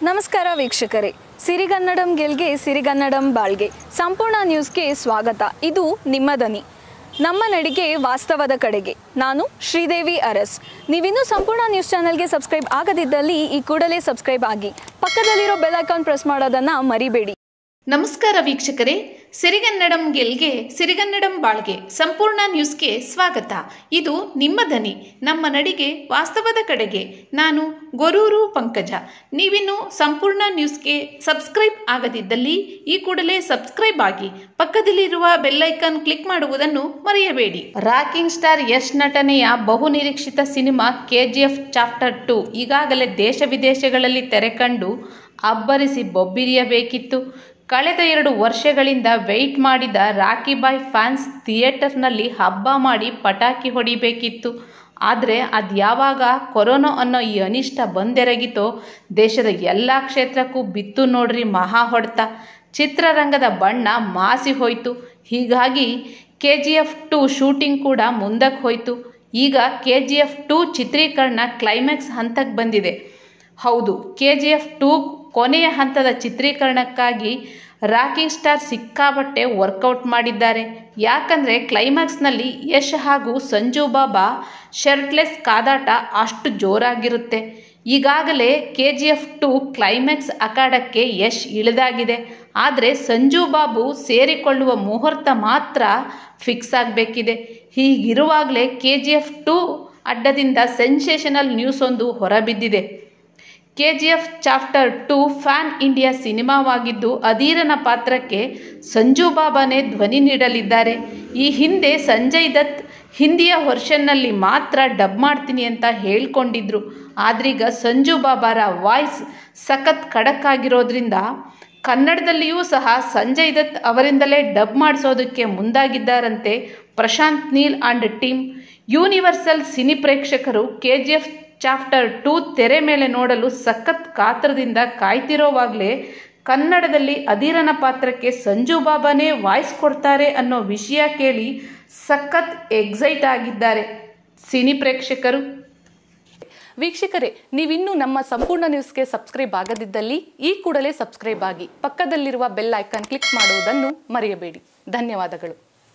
ನಮಸ್ಕಾರ ವೀಕ್ಷಕರೇ ಸಿರಿಗನ್ನಡಂ ಗೆಲ್ಗೆ ಸಿರಿಗನ್ನಡಂ ಬಾಳ್ಗೆ ಸಂಪೂರ್ಣ ನ್ಯೂಸ್ಗೆ ಸ್ವಾಗತ ಇದು ನಿಮ್ಮ ದನಿ ನಮ್ಮ ನಡಿಗೆ ವಾಸ್ತವದ ಕಡೆಗೆ ನಾನು ಶ್ರೀದೇವಿ ಅರಸ್ ನೀವಿನ್ನೂ ಸಂಪೂರ್ಣ ನ್ಯೂಸ್ ಚಾನೆಲ್ಗೆ ಸಬ್ಸ್ಕ್ರೈಬ್ ಆಗದಿದ್ದಲ್ಲಿ ಈ ಕೂಡಲೇ ಸಬ್ಸ್ಕ್ರೈಬ್ ಆಗಿ ಪಕ್ಕದಲ್ಲಿರೋ ಬೆಲ್ ಐಕಾನ್ ಪ್ರೆಸ್ ಮಾಡೋದನ್ನು ಮರಿಬೇಡಿ ನಮಸ್ಕಾರ ವೀಕ್ಷಕರೇ ಸಿರಿಗನ್ನಡಂ ಗೆಲ್ಗೆ ಸಿರಿಗನ್ನಡಂ ಬಾಳ್ಗೆ ಸಂಪೂರ್ಣ ನ್ಯೂಸ್ಗೆ ಸ್ವಾಗತ ಇದು ನಿಮ್ಮ ದನಿ ನಮ್ಮ ನಡಿಗೆ ವಾಸ್ತವದ ಕಡೆಗೆ ನಾನು ಗೊರೂರು ಪಂಕಜ ನೀವಿನ್ನು ಸಂಪೂರ್ಣ ನ್ಯೂಸ್ಗೆ ಸಬ್ಸ್ಕ್ರೈಬ್ ಆಗದಿದ್ದಲ್ಲಿ ಈ ಕೂಡಲೇ ಸಬ್ಸ್ಕ್ರೈಬ್ ಆಗಿ ಪಕ್ಕದಲ್ಲಿರುವ ಬೆಲ್ಲೈಕನ್ ಕ್ಲಿಕ್ ಮಾಡುವುದನ್ನು ಮರೆಯಬೇಡಿ ರಾಕಿಂಗ್ ಸ್ಟಾರ್ ಯಶ್ ನಟನೆಯ ಬಹುನಿರೀಕ್ಷಿತ ಸಿನಿಮಾ ಕೆಜಿಎಫ್ ಚಾಪ್ಟರ್ ಟು ಈಗಾಗಲೇ ದೇಶ ವಿದೇಶಗಳಲ್ಲಿ ತೆರೆ ಕಂಡು ಅಬ್ಬರಿಸಿ ಬೊಬ್ಬಿರಿಯಬೇಕಿತ್ತು ಕಳೆದ ಎರಡು ವರ್ಷಗಳಿಂದ ವೆಯ್ಟ್ ಮಾಡಿದ ರಾಕಿ ಬಾಯ್ ಫ್ಯಾನ್ಸ್ ಥಿಯೇಟರ್ನಲ್ಲಿ ಹಬ್ಬ ಮಾಡಿ ಪಟಾಕಿ ಹೊಡಿಬೇಕಿತ್ತು ಆದರೆ ಅದು ಯಾವಾಗ ಕೊರೋನಾ ಅನ್ನೋ ಈ ಅನಿಷ್ಟ ಬಂದೆರಗಿತೋ ದೇಶದ ಎಲ್ಲ ಕ್ಷೇತ್ರಕ್ಕೂ ಬಿತ್ತು ನೋಡ್ರಿ ಮಹಾ ಹೊಡೆತ ಚಿತ್ರರಂಗದ ಬಣ್ಣ ಮಾಸಿ ಹೋಯಿತು ಹೀಗಾಗಿ K G F two shooting ಕೂಡ ಮುಂದಕ್ಕೆ ಹೋಯಿತು ಈಗ ಕೆ ಜಿ ಎಫ್ ಟು ಚಿತ್ರೀಕರಣ ಕ್ಲೈಮ್ಯಾಕ್ಸ್ ಹಂತಕ್ಕೆ ಬಂದಿದೆ ಹೌದು ಕೆ ಜಿ ಎಫ್ ಟು ಕೊನೆಯ ಹಂತದ ಚಿತ್ರೀಕರಣಕ್ಕಾಗಿ ರಾಕಿಂಗ್ ಸ್ಟಾರ್ ಸಿಕ್ಕಾಬಟ್ಟೆ ವರ್ಕೌಟ್ ಮಾಡಿದ್ದಾರೆ ಯಾಕಂದರೆ ಕ್ಲೈಮ್ಯಾಕ್ಸ್ನಲ್ಲಿ ಯಶ್ ಹಾಗೂ ಸಂಜು ಬಾಬಾ ಶರ್ಟ್ಲೆಸ್ ಕಾದಾಟ ಅಷ್ಟು ಜೋರಾಗಿರುತ್ತೆ ಈಗಾಗಲೇ K G F two climax ಅಖಾಡಕ್ಕೆ ಯಶ್ ಇಳಿದಾಗಿದೆ ಆದರೆ ಸಂಜು ಬಾಬು ಸೇರಿಕೊಳ್ಳುವ ಮುಹೂರ್ತ ಮಾತ್ರ ಫಿಕ್ಸ್ ಆಗಬೇಕಿದೆ ಹೀಗಿರುವಾಗಲೇ ಕೆ ಜಿ ಎಫ್ ಟು ಅಡ್ಡದಿಂದ ಸೆನ್ಸೇಷನಲ್ ನ್ಯೂಸ್ ಒಂದು ಹೊರಬಿದ್ದಿದೆ K G F chapter two pan India ಸಿನಿಮಾವಾಗಿದ್ದು ಅಧೀರನ ಪಾತ್ರಕ್ಕೆ ಸಂಜು ಬಾಬಾನೇ ಧ್ವನಿ ನೀಡಲಿದ್ದಾರೆ ಈ ಹಿಂದೆ ಸಂಜಯ್ ದತ್ ಹಿಂದಿಯ ವರ್ಷನ್ನಲ್ಲಿ ಮಾತ್ರ ಡಬ್ ಮಾಡ್ತೀನಿ ಅಂತ ಹೇಳ್ಕೊಂಡಿದ್ರು ಆದ್ರೀಗ ಸಂಜು ಬಾಬಾರ ವಾಯ್ಸ್ ಸಖತ್ ಖಡಕ್ ಆಗಿರೋದ್ರಿಂದ ಕನ್ನಡದಲ್ಲಿಯೂ ಸಹ ಸಂಜಯ್ ದತ್ ಅವರಿಂದಲೇ ಡಬ್ ಮಾಡಿಸೋದಕ್ಕೆ ಮುಂದಾಗಿದ್ದಾರಂತೆ Prashanth Neel and team universal cine ಪ್ರೇಕ್ಷಕರು K G F chapter two ತೆರೆ ಮೇಲೆ ನೋಡಲು ಸಖತ್ ಕಾತ್ರದಿಂದ ಕಾಯ್ತಿರೋವಾಗಲೇ ಕನ್ನಡದಲ್ಲಿ ಅಧೀರನ ಪಾತ್ರಕ್ಕೆ ಸಂಜು ಬಾಬಾನೇ ವಾಯ್ಸ್ ಕೊಡ್ತಾರೆ ಅನ್ನೋ ವಿಷಯ ಕೇಳಿ ಸಖತ್ ಎಕ್ಸೈಟ್ ಆಗಿದ್ದಾರೆ ಸಿನಿ ಪ್ರೇಕ್ಷಕರು ವೀಕ್ಷಕರೇ ನೀವಿನ್ನೂ ನಮ್ಮ ಸಂಪೂರ್ಣ ನ್ಯೂಸ್ಗೆ ಸಬ್ಸ್ಕ್ರೈಬ್ ಆಗದಿದ್ದಲ್ಲಿ ಈ ಕೂಡಲೇ ಸಬ್ಸ್ಕ್ರೈಬ್ ಆಗಿ ಪಕ್ಕದಲ್ಲಿರುವ ಬೆಲ್ ಐಕಾನ್ ಕ್ಲಿಕ್ ಮಾಡುವುದನ್ನು ಮರೆಯಬೇಡಿ ಧನ್ಯವಾದಗಳು